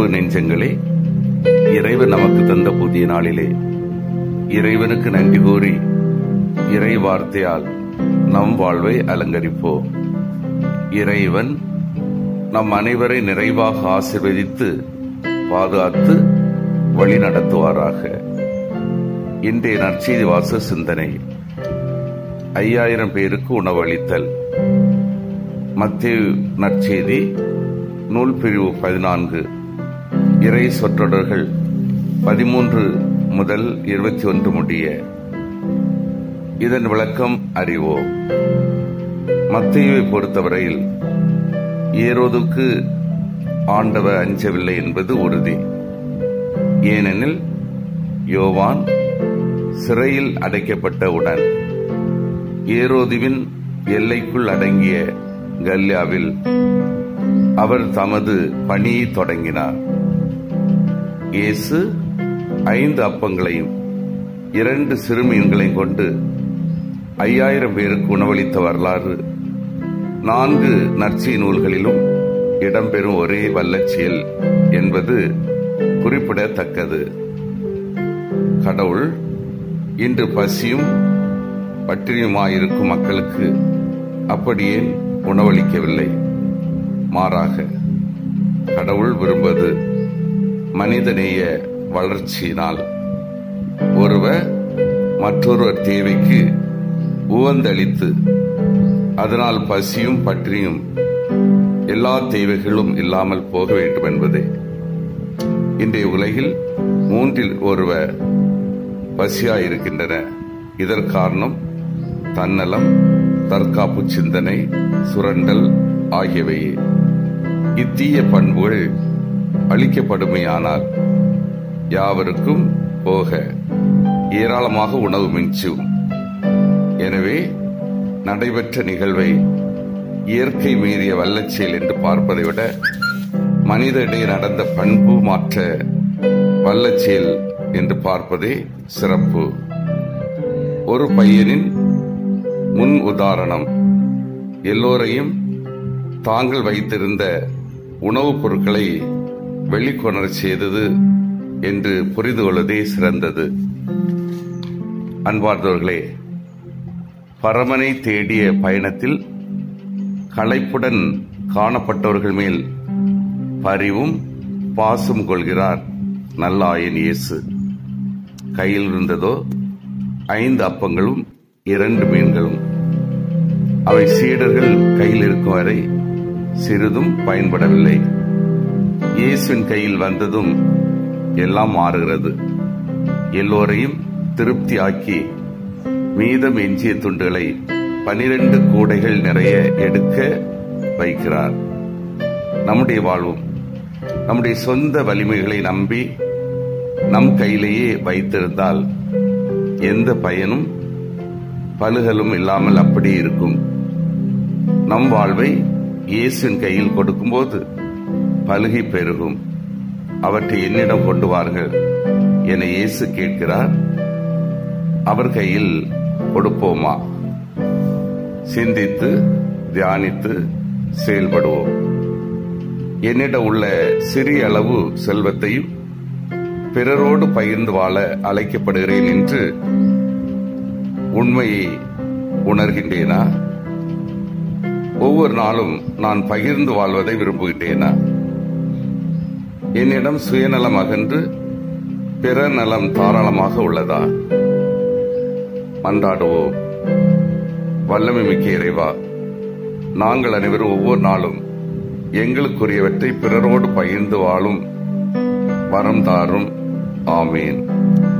அன்பு நெஞ்சங்களே இறைவன் நமக்கு தந்த புதிய நாளிலே இறைவனுக்கு நன்றி கூறி இறை வார்த்தையால் நம் வாழ்வை அலங்கரிப்போம் இறைவன் நம் அனைவரை நிறைவாக ஆசிர்வதித்து பாதுகாத்து வழி நடத்துவாராக இன்றைய நற்செய்தி வாச சிந்தனை ஐயாயிரம் பேருக்கு உணவளித்தல் மத்திய நற்செய்தி நூல் பிரிவு பதினான்கு இறை சொற்றொடர்கள் பதிமூன்று முதல் இருபத்தி ஒன்று முடிய இதன் விளக்கம் அறிவோம் மத்தியுவை பொறுத்தவரையில் ஏரோதுக்கு ஆண்டவர் அஞ்சவில்லை என்பது உறுதி ஏனெனில் யோவான் சிறையில் அடைக்கப்பட்டவுடன் ஏரோதுவின் எல்லைக்குள் அடங்கிய கல்யாவில் அவர் தமது பணியை தொடங்கினார் இயேசு ஐந்து அப்பங்களையும் இரண்டு சிறுமீன்களையும் கொண்டு ஐயாயிரம் பேருக்கு உணவளித்த வரலாறு நான்கு நற்செய் நூல்களிலும் இடம்பெறும் ஒரே வல்லச்சியல் என்பது குறிப்பிடத்தக்கது கடவுள் இன்று பசியும் பட்டினியுமாயிருக்கும் மக்களுக்கு அப்படியே உணவளிக்கவில்லை மாறாக கடவுள் விரும்புவது மனிதநேய வளர்ச்சியினால் ஒருவர் மற்றொருவர் தேவைக்கு உவந்தளித்து அதனால் பசியும் பற்றியும் எல்லா தேவைகளும் இல்லாமல் போக வேண்டும் என்பதே இன்றைய உலகில் மூன்றில் ஒருவர் பசியாயிருக்கின்றன இதற்காரணம் தன்னலம் தற்காப்பு சிந்தனை சுரண்டல் ஆகியவையே இத்தீய பண்புகள் அளிக்கப்படுமையானால் யாவருக்கும் போக ஏராளமாக உணவு மிஞ்சும் எனவே நடைபெற்ற நிகழ்வை இயற்கை மீறிய வல்லச்செயல் என்று பார்ப்பதை விட மனிதனிடையே நடந்த பண்பு மாற்ற வல்லச்செயல் என்று பார்ப்பதே சிறப்பு ஒரு பையனின் முன் உதாரணம் எல்லோரையும் தாங்கள் வைத்திருந்த உணவுப் பொருட்களை வெளிக்கொணரச் செய்தது என்று புரிந்து கொள்வதே சிறந்தது அன்பார்ந்தவர்களே பரமனை தேடிய பயணத்தில் களைப்புடன் காணப்பட்டவர்கள் மேல் பரிவும் பாசம் கொள்கிறார் நல்லாயன் இயேசு கையில் இருந்ததோ ஐந்து அப்பங்களும் இரண்டு மீன்களும் அவை சீடர்கள் கையில் இருக்கும் வரை சிறிதும் பயன்படவில்லை இயேசுவின் கையில் வந்ததும் எல்லாம் மாறுகிறது எல்லோரையும் திருப்தியாக்கி மீதம் எஞ்சிய துண்டுகளை பனிரெண்டு கூடைகள் நிறைய எடுக்க வைக்கிறார் நம்முடைய வாழ்வும் நம்முடைய சொந்த வலிமைகளை நம்பி நம் கையிலேயே வைத்திருந்தால் எந்த பயனும் பலுகலும் இல்லாமல் அப்படி இருக்கும் நம் வாழ்வை இயேசுவின் கையில் கொடுக்கும்போது பலுகை பெருகும் அவற்றை என்னிடம் கொண்டு வாருங்கள் என இயேசு கேட்கிறார் அவர் கையில் கொடுப்போமா சிந்தித்து தியானித்து செயல்படுவோம் என்னிடம் உள்ள சிறிய அளவு செல்வத்தையும் பிறரோடு பகிர்ந்து வாழ அழைக்கப்படுகிறேன் என்று உண்மையை உணர்கின்றேனா ஒவ்வொரு நாளும் நான் பகிர்ந்து வாழ்வதை விரும்புகின்றேனா என்னிடம் சுயநலம் அகன்று பிற நலம் தாராளமாக உள்ளதா மன்றாடுவோம் வல்லமை மிக்க இறைவா நாங்கள் அனைவரும் ஒவ்வொரு நாளும் எங்களுக்குரியவற்றை பிறரோடு பகிர்ந்து வாழும் வரம் தாரும் ஆமேன்